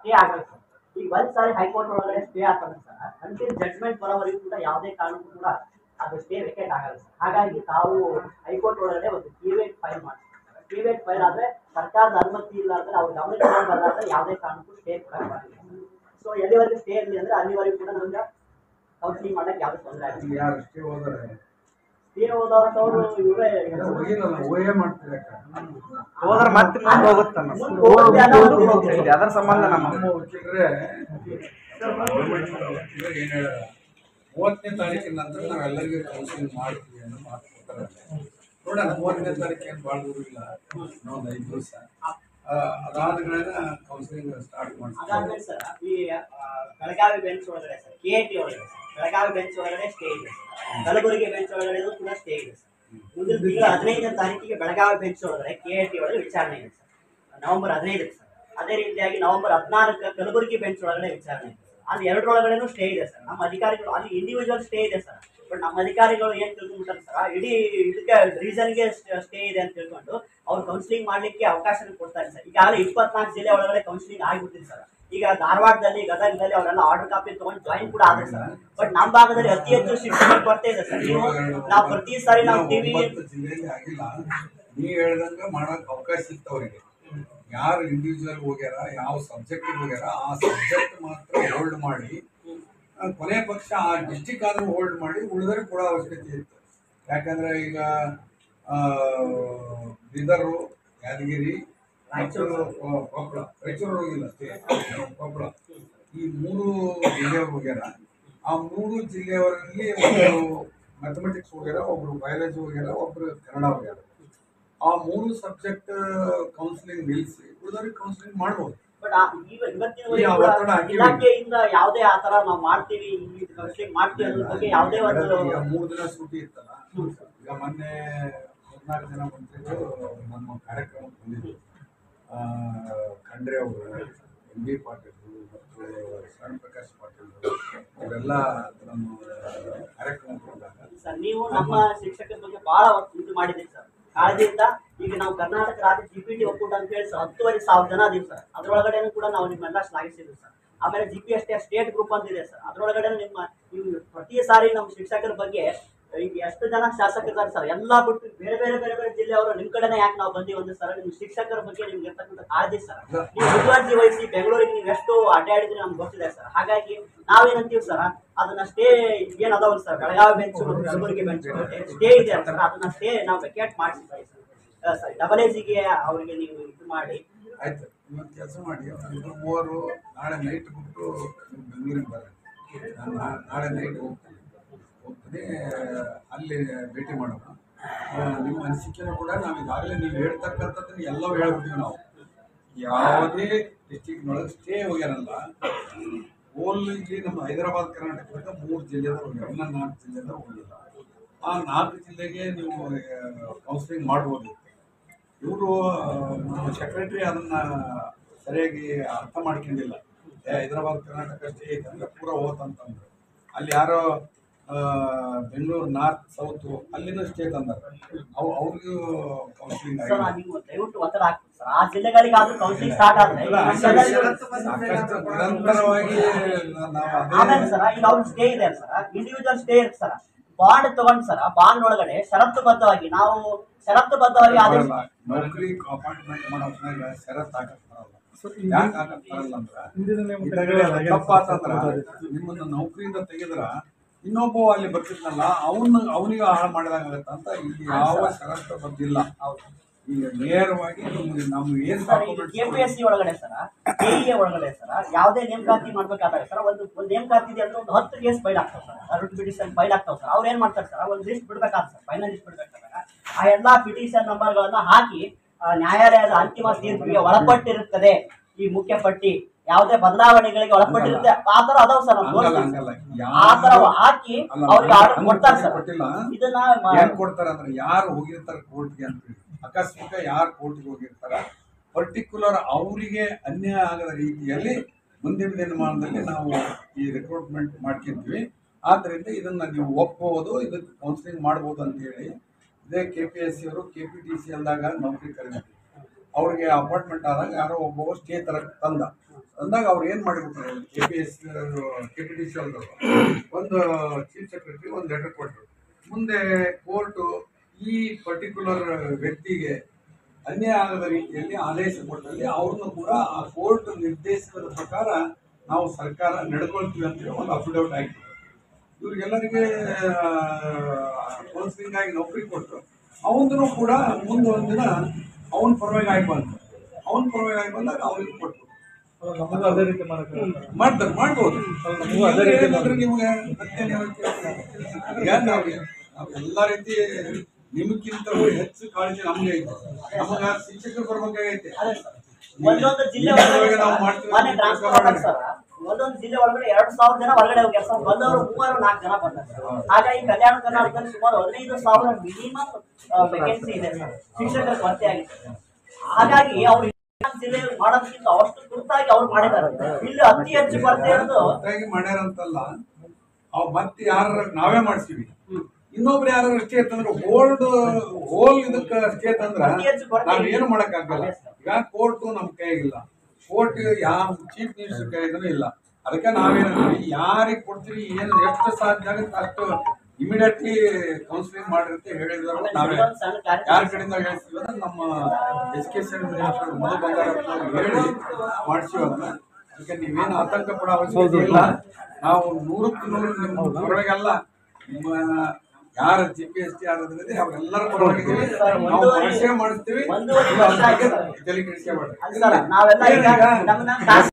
Stay ಆಗಲ್ಲ sir ಈಗ ಒಂದ್ ಸಾರಿ ಹೈಕೋರ್ಟ್ ಒಳಗಡೆ ಸ್ಟೇ ಆಗ್ತದೆ ಸರ್ ಅಂಟಿಲ್ ಜಡ್ಜ್ಮೆಂಟ್ ಬರೋವರೆಗೂ ಕೂಡ ಯಾವುದೇ ಕಾರಣಕ್ಕೂ ಕೂಡ ಅದು ಸ್ಟೇ ವೇಕೆಟ್ ಆಗಲ್ಲ ಸರ್ ಹಾಗಾಗಿ ತಾವು ಹೈಕೋರ್ಟ್ ಒಳಗಡೆ ಒಂದು ಕಿವೇಟ್ ಫೈಲ್ ಮಾಡ್ತಾರೆ ಕಿವೇಟ್ ಫೈಲ್ ಆದ್ರೆ ಸರ್ಕಾರದ ಅನುಮತಿ ಇಲ್ಲ ಅಂದ್ರೆ ಅವ್ರ ಗಮನಕ್ಕೆ ಬರಲಾದ್ರೆ ಯಾವುದೇ ಕಾರಣಕ್ಕೂ ಸ್ಟೇ ಕೊಡಕ್ ಬರಲ್ಲ ಸೊ ಎಲ್ಲಿವರೆಗೂ ಸ್ಟೇ ಇರಲಿ ಅಂದ್ರೆ ಅಲ್ಲಿವರೆಗೂ ಕೂಡ ನಮ್ಗೆ ಕೌನ್ಸಿಲಿಂಗ್ ಮಾಡಕ್ಕೆ ಯಾವ್ದು ತೊಂದರೆ ಆಗಿಲ್ಲ ಈಗ ಯಾರು ಅಷ್ಟೇ ಹೋದರೆ ಸ್ಟೇ ಹೋದವರು ಇವರೇ ಹೋಗಿರಲ್ಲ ಓಯೇ ಮಾಡ್ತಾರೆ ಹೋದ್ರೆ ಮತ್ತೆ ಮುಂದೆ ಹೋಗುತ್ತೆ ನಮ್ಮ ಮುಂದೆ ಹೋಗುತ್ತೆ ಅನ್ನೋ ಒಂದು ಹೋಗ್ತೈತಿ ಅದರ ಸಂಬಂಧ ನಮ್ಮ ನಮ್ಮ ವಕೀಲರೇ ವಕೀಲರು ಏನ್ ಹೇಳ್ಯಾರ ಮೂವತ್ತನೇ ತಾರೀಕಿನ ನಂತರ ನಾವೆಲ್ಲರಿಗೂ ಕೌನ್ಸಿಲಿಂಗ್ ಮಾಡ್ತೀವಿ ಅನ್ನೋ ಮಾತು ಕೊಡ್ತಾರೆ ನೋಡೋಣ ಮೂವತ್ತನೇ ತಾರೀಕು ಏನು ಭಾಳ ದೂರ ಇಲ್ಲ ಇನ್ನೊಂದು ಐದು ದಿವಸ ಅದಾದ ಕೌನ್ಸಿಲಿಂಗ್ ಸ್ಟಾರ್ಟ್ ಮಾಡ್ತೀವಿ ಅದಾದ್ಮೇಲೆ ಸರ್ ಈ ಆ, ಬೆಳಗಾವಿ ಬೆಂಚ್ ಒಳಗಡೆ ಸರ್ ಕೆ ಟಿ ಒಳಗಡೆ ಸರ್ ಬೆಳಗಾವಿ ಬೆಂಚ್ ಒಳಗಡೆ ಸ್ಟೇ ಇದೆ ಸರ್ ಕಲಬುರಗಿ ಬೆಂಚ್ ಒಳಗಡೆ ಕೂಡ ಸ್ಟೇ ಇದೆ ಸರ್ ಮುಂದಿನ ತಿಂಗಳ ಹದಿನೈದನೇ ತಾರೀಕಿಗೆ ಬೆಳಗಾವಿ ಬೆಂಚ್ ಒಳಗಡೆ ಕೆ ಟಿ ಒಳಗೆ ವಿಚಾರಣೆ ಇದೆ ಸರ್ ನವೆಂಬರ್ ಹದಿನೈದಕ್ಕೆ ಸರ್ ಅದೇ ರೀತಿಯಾಗಿ ನವೆಂಬರ್ ಹದಿನಾರಕ್ಕೆ ಕಲಬುರಗಿ ಬೆಂಚ್ ಒಳಗಡೆ ವಿಚಾರಣೆ ಇದೆ ಸರ್ ಅಲ್ಲಿ ಎರಡರೊಳಗಡೆನೂ ಸ್ಟೇ ಇದೆ ಸರ್ ನಮ್ಮ ಅಧಿಕಾರಿಗಳು ಅಲ್ಲಿ ಇಂಡಿವಿಜುವಲ್ ಸ್ಟೇ ಇದೆ ಸರ್ ಬಟ್ ನಮ್ಮ ಅಧಿಕಾರಿಗಳು ಏನ್ ತಿಳ್ಕೊಂಡ್ಬಿಟ್ಟಾರೆ ಸರ್ ಇಡೀ ಇದಕ್ಕೆ ರೀಸನ್ಗೆ ಸ್ಟೇ ಇದೆ ಅಂತ ತಿಳ್ಕೊಂಡು ಅವ್ರು ಕೌನ್ಸಿಲಿಂಗ್ ಮಾಡ್ಲಿಕ್ಕೆ ಅವಕಾಶ ಕೊಡ್ತಾರೆ ಸರ್ ಈಗಾಗಲೇ ಇಪ್ಪತ್ನಾಲ್ಕು ಜಿಲ್ಲೆ ಒಳಗಡೆ ಕೌನ್ಸಿಲಿಂಗ್ ಆಗಿಬಿಟ್ಟಿದೆ ಸರ್ ಈಗ ಧಾರವಾಡದಲ್ಲಿ ಗದಗದಲ್ಲಿ ಅವರೆಲ್ಲ ಆರ್ಡರ್ ಕಾಪಿ ತಗೊಂಡು ಜಾಯಿನ್ ಕೂಡ ಆದ್ರೆ ಸರ್ ಬಟ್ ನಮ್ಮ ಭಾಗದಲ್ಲಿ ಅತಿ ಹೆಚ್ಚು ಶಿಕ್ಷಕರು ಕೊರತೆ ಇದೆ ಸರ್ ನೀವು ನಾವು ಪ್ರತಿ ಸಾರಿ ನಾವು ಟಿವಿ ಒಂಬತ್ತು ಜಿಲ್ಲೆಯಲ್ಲಿ ಆಗಿಲ್ಲ ನೀವ್ ಹೇಳ್ದಂಗ ಮಾಡಕ್ ಅವಕಾಶ ಇತ್ತು ಅವರಿಗೆ ಯಾರು ಇಂಡಿವಿಜುವಲ್ ಹೋಗ್ಯಾರ ಯಾವ ಸಬ್ಜೆಕ್ಟ್ ಹೋಗ್ಯಾರ ಆ ಸಬ್ಜೆಕ್ಟ್ ಮಾತ್ರ ಹೋಲ್ಡ್ ಮಾಡಿ ಆ, ಕೊನೆ ಪಕ್ಷ ಆ ಡಿಸ್ಟಿಕ್ ಆದ್ರೂ ಹೋಲ್ಡ್ ಮಾಡಿ ಉಳಿದ್ರೆ ಕೂಡ ಅವಶ್ಯಕತೆ ಇತ್ತು ಯಾಕಂದ್ರೆ ಈಗ ಆ, ಬೀದರು ಯಾದಗಿರಿ ಮತ್ತು ಕೊ- ಕೊಪ್ಪಳ ರಾಯಚೂರು ಹೋಗಿಲ್ಲ ಅಷ್ಟೇ ಕೊಪ್ಪಳ ಈ ಮೂರು ಜಿಲ್ಲೆಯವರು ಹೋಗ್ಯಾರ ಆ ಮೂರು ಜಿಲ್ಲೆಯವರಲ್ಲಿ ಒಬ್ಬರು ಮ್ಯಾಥಮೆಟಿಕ್ಸ್ ಹೋಗ್ಯಾರ ಒಬ್ರು ಬಯಾಲಜಿ ಹೋಗ್ಯಾರ ಒಬ್ರು ಕನ್ನಡ ಹೋಗ್ಯಾರ ಆ ಮೂರು ಸಬ್ಜೆಕ್ಟ್ ಕೌನ್ಸಿಲಿಂಗ್ ನಿಲ್ಲಿಸಿ ಉಳಿದವ್ರಿಗೆ ಕೌನ್ಸಿಲಿಂಗ್ ಮಾಡ್ಬೋದು ಬಟ್ ಇವತ್ತಿನ ಈ ಒತ್ತಡ ಹಾಕಿಲ್ಲ. ಇಲಾಖೆಯಿಂದ ಯಾವುದೇ ಆ ತರ ನಾವು ಮಾಡ್ತೀವಿ ಈ ಕೌನ್ಸಿಲಿಂಗ್ ಮಾಡ್ತೀವಿ ಅನ್ನೋದ್ರ ಬಗ್ಗೆ ಯಾವುದೇ ಒಂದು ಈಗ ಮೂರು ದಿನ ಸೂಟಿ ಇತ್ತಲ್ಲ ಈಗ ಮೊನ್ನೆ ಹದಿನಾಲ್ಕು ಜನ ಮಂತ್ರಿಗಳು ನಮ್ಮ ಕಾರ್ಯಕ್ರಮಕ್ಕೆ ಬಂದಿದ್ರು ಆ, ಖಂಡ್ರೆ ಅವರು ಎಂ ಬಿ ಪಾಟೀಲ್ ಮತ್ತು ಶರಣ್ ಪ್ರಕಾಶ್ ಪಾಟೀಲ್ ಇವರೆಲ್ಲ ನಮ್ಮ ಕಾರ್ಯಕ್ರಮಕ್ಕೆ ಬಂದಾಗ ಸರ್ ನೀವು ನಮ್ಮ ಶಿಕ್ಷಕರ ಬಗ್ಗೆ ಬಹಳ ಇದು ಮಾಡಿದ್ದೀರಿ ಸರ್ ಕಾಳಜಿಯಿಂದ ಈಗ ನಾವು ಕರ್ನಾಟಕ ರಾಜ್ಯ ಜಿ ಪಿ ಟಿ ಒಕ್ಕೂಟ ಅಂತ ಹೇಳಿ ಸರ್ ಹತ್ತುವರೆ ಸಾವಿರ ಜನ ಅದೀವಿ ಸರ್ ಅದ್ರೊಳಗಡೆನೂ ಕೂಡ ನಾವು ನಿಮ್ಮೆಲ್ಲ ಶ್ಲಾಘಿಸಿದ್ವಿ ಸರ್ ಆಮೇಲೆ G P S T state group ಅಂತ ಇದೆ ಸರ್ ಅದ್ರೊಳಗಡೆ ನಿಮ್ಮ ನೀವು ಪ್ರತಿ ಸಾರಿ ನಮ್ಮ ಶಿಕ್ಷಕರ ಬಗ್ಗೆ ಈಗ ಎಷ್ಟು ಜನ ಶಾಸಕರಿದ್ದಾರೆ ಸರ್ ಎಲ್ಲಾ ಬಿಟ್ಟು ಬೇರೆ ಬೇರೆ ಬೇರೆ ಬೇರೆ ಜಿಲ್ಲೆಯವರು ನಿಮ್ ಕಡೆನೇ ಯಾಕೆ ನಾವು ಬಂದೀವಿ ಅಂದ್ರೆ ಸರ್ ನಿಮ್ ಶಿಕ್ಷಕರ ಬಗ್ಗೆ ನಿಮ್ಗೆ ಇರ್ತಕ್ಕಂಥ ಕಾಳಜಿ ಸರ್ ನೀವು ಮುತುವರ್ಜಿ ವಹಿಸಿ ಬೆಂಗಳೂರಿಗೆ ನೀವು ಎಷ್ಟು ಅಡ್ಡಾಡಿದ್ರಿ ನಮ್ಗೆ ಗೊತ್ತಿದೆ ಸರ್ ಹಾಗಾಗಿ ನಾವೇನಂತೀವಿ ಸರ್ ಅದನ್ನ ಸ್ಟೇ ಏನ್ ಅದಾವಲ್ಲ ಸರ್ ಬೆಳಗಾವಿ ಬೆಂಚ್ ಮತ್ತು ಕಲಬುರಗಿ ಬೆಂಚ್ ಸ್ಟೇ ಇದೆ ಸರ್ ಅದನ್ನ ಸ್ಟೇ ನಾವು ವೆಕೇಟ್ ಮಾಡಿಸಿ ಸರ್ ಡಬಲ್ ಎಜಿಗೆ ಅವರಿಗೆ ನೀವು ಇದು ಮಾಡಿ ಆಯ್ತು ಇವತ್ತು ಕೆಲಸ ಮಾಡಿ ಇಬ್ಬರು ಮೂವರು ನಾಳೆ ನೈಟ್ ಬಿಟ್ಟು ಬೆಂಗಳೂರಿಗೆ ಬರ್ರಿ ನಾನು ನಾ- ನಾಳೆ ನೈಟ್ ಹೋಗ್ತೀನಿ ಹೋಗ್ತೀನಿ ಅಲ್ಲಿ ಭೇಟಿ ಮಾಡೋಣ ಆ, ನಿಮ್ಮ ಅನಿಸಿಕೆನೂ ಕೂಡ ನಾವು ಈಗಾಗಲೇ ನೀವು ಹೇಳ್ತಕ್ಕಂಥದ್ದನ್ನ ಎಲ್ಲವೂ ಹೇಳ್ಬಿಟ್ಟಿವಿ ನಾವು ಯಾವುದೇ ಡಿಸ್ಟಿಕ್ನೊಳಗೆ ಸ್ಟೇ ಹೋಗ್ಯಾರಲ್ಲ ಓಲ್ ಇಲ್ಲಿ ನಮ್ಮ ಹೈದರಾಬಾದ್ ಕರ್ನಾಟಕದಾಗ ಮೂರು ಜಿಲ್ಲೆದ ಹೋಗ್ಯಾರ ಇನ್ನ ನಾಲ್ಕು ಜಿಲ್ಲೆದ ಹೋಗಿಲ್ಲ ಆ ನಾಲ್ಕು ಜಿಲ್ಲೆಗೆ ನೀವು ಕೌನ್ಸಿಲಿಂಗ್ ಮಾಡ್ಬೋದು ಇವರು ನಮ್ಮ ಸೆಕ್ರೆಟರಿ ಅದನ್ನ ಸರಿಯಾಗಿ ಅರ್ಥ ಮಾಡ್ಕೊಂಡಿಲ್ಲ ಏ ಹೈದರಾಬಾದ್ ಕರ್ನಾಟಕ ಅಷ್ಟೇ ಐತೆ ಅಂದ್ರೆ ಪೂರ ಹೋತಂತಂದ್ರು ಅಲ್ಲಿ ಯಾರೋ ಆ, ಬೆಂಗಳೂರು ನಾರ್ತ್ ಸೌತ್ ಅಲ್ಲಿನೂ ಸ್ಟೇಟ್ ಅಂದಾರ ಅವು ಅವ್ರಿಗೂ ಕೌನ್ಸಿಲಿಂಗ್ ಸರ್ ಆಗಿಲ್ಲ ನೀವು ದಯವಿಟ್ಟು ಒತ್ತಡ ಹಾಕಿ ಸರ್ ಆ ಜಿಲ್ಲೆಗಳಿಗೆ ಆದ್ರೂ ಕೌನ್ಸಿಲಿಂಗ್ ಸ್ಟಾರ್ಟ್ ಆದ್ರೆ ಇಲ್ಲ, ನಮ್ಮ ಜಿಲ್ಲೆಯಲ್ಲಿ- ಸಾಕಷ್ಟು ನಿರಂತರವಾಗಿ ನಾವು ಆಮೇಲೆ ಅದೇ ಸರ್ ಈಗ ಅವ್ರಿಗೆ ಸ್ಟೇ ಇದೆ ಸರ್ ಇಂಡಿವಿಜುವಲ್ ಸ್ಟೇ ಇರುತ್ತೆ ಸರ್ ಬಾಂಡ್ ತಗೊಂಡ್ ಸರ್ ಬಾಂಡ್ ಒಳಗಡೆ ಷರತ್ತುಬದ್ಧವಾಗಿ ನಾವು ಷರತ್ತುಬದ್ಧವಾಗಿ ಆದೇಶ ಬರಲ್ಲ. ನೌಕರಿ ಅಪಾಯಿಂಟ್ಮೆಂಟ್ ಮಾಡೋ ಹೊತ್ನ್ಯಾಗ ಷರತ್ತು ಹಾಕಕ್ ಬರಲ್ಲ ಯಾಕೆ ಹಾಕಕ್ ಬರಲ್ಲ ಅಂದ್ರ ಹಿಂದಗಡೆ ಅದು ತಪ್ಪಾತಂದ್ರ ನಿಮ್ಮನ್ನ ನೌಕರಿಯಿಂದ ತೆಗೆದ್ರ ಇನ್ನೊಬ್ಬ ಅಲ್ಲಿ ಬರ್ತಿದ್ನಲ್ಲ ಅವನ್ನ ಅವನಿಗೆ ಹಾಳು ಮಾಡಿದಂಗ ಅಂತ ಇಲ್ಲಿ ಯಾವ ಷರತ್ತು ಬಂದಿಲ್ಲ ಈಗ ನೇರವಾಗಿ ನಿಮ್ಗೆ ನಮ್ಗೆ ಏನ್ ಸರ್ ಈಗ documents K P S C ಒಳಗಡೆ ಸರ್ ಕೆಇಎ ಒಳಗಡೆ ಸರ್ ಯಾವುದೇ ನೇಮಕಾತಿ ಮಾಡ್ಬೇಕಾದಾಗ ಸರ್ ಒಂದು ಒಂದು ನೇಮಕಾತಿ ಇದೆ ಅಂದ್ರೆ ಒಂದು ಹತ್ತು ಕೇಸ್ ಫೈಲ್ ಆಗ್ತಾವೆ ಸರ್ ಅರವತ್ತು ಪಿಟಿಷನ್ ಫೈಲ್ ಆಗ್ತಾವೆ ಸರ್ ಅವ್ರು ಏನ್ ಮಾಡ್ತಾರೆ ಸರ್ ಒಂದು ಲಿಸ್ಟ್ ಬಿಡ್ಬೇಕಾದ್ರೆ ಸರ್ ಫೈನಲ್ ಲಿಸ್ಟ್ ಬಿಡ್ಬೇಕಾದಾಗ ಆ ಎಲ್ಲಾ ಪಿಟಿಷನ್ ನಂಬರ್ಗಳನ್ನ ಹಾಕಿ ಆ, ನ್ಯಾಯಾಲಯದ ಅಂತಿಮ ತೀರ್ಪಿಗೆ ಒಳಪಟ್ಟಿರುತ್ತದೆ ಈ ಮುಖ್ಯ ಪಟ್ಟಿ ಯಾವುದೇ ಬದಲಾವಣೆಗಳಿಗೆ ಒಳಪಟ್ಟಿರುತ್ತೆ ಆ ತರ ಅದಾವ ಸರ್ ನಾವು ಹಂಗಲ್ಲ ತೋರಿಸ್ತೀವಿ ಹಂಗಲ್ಲ ಸರ್. ಆ ತರ ಹಾಕಿ ಅಲ್ಲ, ಅವ್ರಿಗೆ ಆರ್ಡರ್ ಹಂಗ್ ಕೊಡ್ತಾರೆ ಸರ್ ಕೊಟ್ಟಿಲ್ಲ ಇದನ್ನ ಏನ್ ಮ- ಕೊಡ್ತಾರ ಅಂದ್ರೆ ಯಾರು ಹೋಗಿರ್ತಾರ ಕೋರ್ಟ್ಗೆ ಅಂತ ಹೇಳಿ. ಆಕಸ್ಮಿಕ ಯಾರು ಕೋರ್ಟ್ಗೆ ಹೋಗಿರ್ತಾರ ಪರ್ಟಿಕ್ಯುಲರ್ ಅವರಿಗೆ ಅನ್ಯಾಯ ಆಗದ ರೀತಿಯಲ್ಲಿ ಮುಂದಿನ ದಿನಮಾನದಲ್ಲಿ ನಾವು ಈ ರಿಕ್ರೂಟ್ಮೆಂಟ್ ಮಾಡ್ಕೊಂತೀವಿ ಆದ್ರಿಂದ ಇದನ್ನ ನೀವು ಒಪ್ಪಬಹುದು ಇದಕ್ಕೆ ಕೌನ್ಸಿಲಿಂಗ್ ಮಾಡ್ಬೋದು ಅಂತ ಹೇಳಿ ಇದೇ ಕೆ ಪಿ ಎಸ್ ಸಿ ಅವರು ಕೆ ಪಿ ಟಿ ಸಿ ಅಲ್ದಾಗ ನೌಕರಿ ಕರೆದಿದ್ರು ಅವ್ರಿಗೆ ಅಪಾರ್ಟ್ಮೆಂಟ್ ಆದಾಗ ಯಾರೋ ಒಬ್ಬ ಸ್ಟೇ ತರ ತಂದ ಅಂದಾಗ ಅವ್ರು ಏನ್ ಮಾಡಿಬಿಟ್ರು K P S K P T C ಅವರು ಒಂದು ಚೀಫ್ ಸೆಕ್ರೆಟರಿ ಒಂದು ಲೆಟರ್ ಕೊಟ್ಟರು ಮುಂದೆ ಕೋರ್ಟು ಈ ಪರ್ಟಿಕ್ಯುಲರ್ ವ್ಯಕ್ತಿಗೆ ಅನ್ಯಾಯ ಆಗದ ರೀತಿಯಲ್ಲಿ ಆದೇಶ ಕೊಟ್ಟಲ್ಲಿ ಅವ್ರನ್ನು ಕೂಡ ಆ ಕೋರ್ಟ್ ನಿರ್ದೇಶನದ ಪ್ರಕಾರ ನಾವು ಸರ್ಕಾರ ನಡ್ಕೊಳ್ತೀವಿ ಅಂತೇಳಿ ಒಂದು ಅಫಿಡವಿಟ್ ಹಾಕಿದ್ರು ಇವ್ರಿಗೆಲ್ಲರಿಗೆ ಕೌನ್ಸಿಲಿಂಗ್ ಆಗಿ ನೌಕರಿ ಕೊಟ್ಟರು ಅವನೂ ಕೂಡ ಮುಂದೆ ಒಂದಿನ ಅವನ ಪರವಾಗಿ ಆಗಿ ಬಂತು ಅವನ ಪರವಾಗಿ ಆಗಿ ಬಂದಾಗ ಅವ್ರಿಗೆ ಕೊಟ್ಟರು ನಮಗೂ ಅದೇ ರೀತಿ ಮಾಡಕ್ಕೆ ಮಾಡ್ತಾರೆ ಮಾಡ್ಬೋದು ನಮಗೂ ಅದೇ ರೀತಿ ಏನಂದ್ರೆ ನಿಮ್ಗೆ ಮತ್ತೆ ನೀವು ಈಗ ನಾವು ನಾವು ಎಲ್ಲ ರೀತಿ ನಿಮಗಿಂತಲೂ ಹೆಚ್ಚು ಕಾಳಜಿ ನಮ್ಗೆ ಐತೆ ನಮಗ ಶಿಕ್ಷಕರು ಬರ್ಬೇಕಾಗೈತೆ ಅದೇ ಸರ್. ಒಂದೊಂದು ಜಿಲ್ಲೆ ಈ ಒಳಗಡೆ ಒಳಗೆ ನಾವು ಸರ್, ಮಾಡ್ತೀವಿ ಮೊನ್ನೆ ಅಂತ ಟ್ರಾನ್ಸ್ಫರ್ ಕೆಲಸ ಆದಾಗ ಸರ್, ಒಂದೊಂದು ಜಿಲ್ಲೆ ಒಳಗಡೆ ಎರಡು ಸಾವಿರ ಜನ ಹೊರಗಡೆ ಹೋಗ್ಯಾರ ಸರ್ ಬಂದವರು ಮೂವರು ನಾಲ್ಕು ಜನ ಬಂದಾರೆ ಸರ್. ಹಾಗಾಗಿ ಕಲ್ಯಾಣ ಕರ್ನಾಟಕದಲ್ಲಿ ಸುಮಾರು ಹದಿನೈದು ಸಾವಿರ ಮಿನಿಮಮ್ ವೇಕೆನ್ಸಿ ಇದೆ ಸರ್ ಶಿಕ್ಷಕರ ಕೊರತೆ ಆಗಿದೆ ಸರ್. ಹಾಗಾಗಿ ಅವ್ರು ಜಿಲ್ಲೆಯಲ್ಲಿ ಮಾಡೋದಕ್ಕಿಂತ ಅಷ್ಟು ತುರ್ತಾಗಿ ಅವ್ರು ಮಾಡಿದ್ದಾರೆ ಇಲ್ಲಿ ಅತಿ ಹೆಚ್ಚು ಕೊರತೆ ಇರೋದು ಹೊರತಾಗಿ ಮಾಡ್ಯಾರಂತಲ್ಲ ಅವ್ ಮತ್ತೆ ಯಾರ ನಾವೇ ಮಾಡ್ತೀವಿ ಇನ್ನೊಬ್ರು ಯಾರು ಸ್ಟೇಟ್ ಅಂದ್ರೆ ಓಲ್ಡ್ ಹೋಲ್ ಇದಕ್ಕ ಸ್ಟೇಟ್ ಅಂದ್ರ ಅತಿ ಹೆಚ್ಚು ಕೊರತೆ ನಾವ್ ಏನು ಮಾಡಕ್ ಆಗಲ್ಲ ಈಗ ಕೋರ್ಟ್ ನಮ್ ಕೈಗಿಲ್ಲ ಕೋರ್ಟ್ ಯಾವ ಚೀಫ್ ಮಿನಿಸ್ಟರ್ ಕೈಗೂ ಇಲ್ಲ ಅದಕ್ಕೆ ನಾವೇನಂತೀವಿ ಯಾರಿಗೆ ಕೊಡ್ತೀವಿ ಏನು ಎಷ್ಟು ಸಾಧ್ಯ ಆಗುತ್ತೆ ಅಷ್ಟು ಇಮಿಡಿಯೇಟ್ಲಿ ಕೌನ್ಸಿಲಿಂಗ್ ಮಾಡಿರುತ್ತೆ ಹೇಳಿದ್ರು ನಾವೇ ಇನ್ನೊಂದು ಸಣ್ಣ ಕಾರ್ಯಕ್ರಮ ಯಾರ ಕಡೆಯಿಂದ ಹೇಳ್ತೀವಿ ಅಂದ್ರೆ ನಮ್ಮ ಎಜುಕೇಶನ್ ಮಿನಿಸ್ಟರ್ ಮಧು ಬಂಗಾರಪ್ಪ ಅವ್ರಿಗೆ ಹೇಳಿ ಮಾಡ್ತೀವಿ ಅದನ್ನ ಅದಕ್ಕೆ ನೀವೇನು ಆತಂಕ ಪಡೋ ಅವಶ್ಯಕತೆ ಇಲ್ಲ ನಾವು ನೂರಕ್ಕೆ ನೂರು ನಿಮ್ಮ ಪರವಾಗಿಲ್ಲ ನಿಮ್ಮ ಯಾರ ಜಿ ಪಿ ಎಸ್ ಟಿ ಯಾರಾದ್ರೆ ಅವರೆಲ್ಲರ ಪರವಾಗಿದ್ದೀವಿ ನಾವು ಭರವಸೆ ಮಾಡ್ತೀವಿ ಒಂದೂವರೆ ವರ್ಷ ಆಗಿದೆ ಸರ್. ತಲೆ ಕೆಡಿಸ್ಕೊಬೇಡ್ರಿ. ಅಲ್ಲ ಸರ್ ನಾವೆಲ್ಲ ಈಗ ಈಗ ನಮ್ಮನ್ನ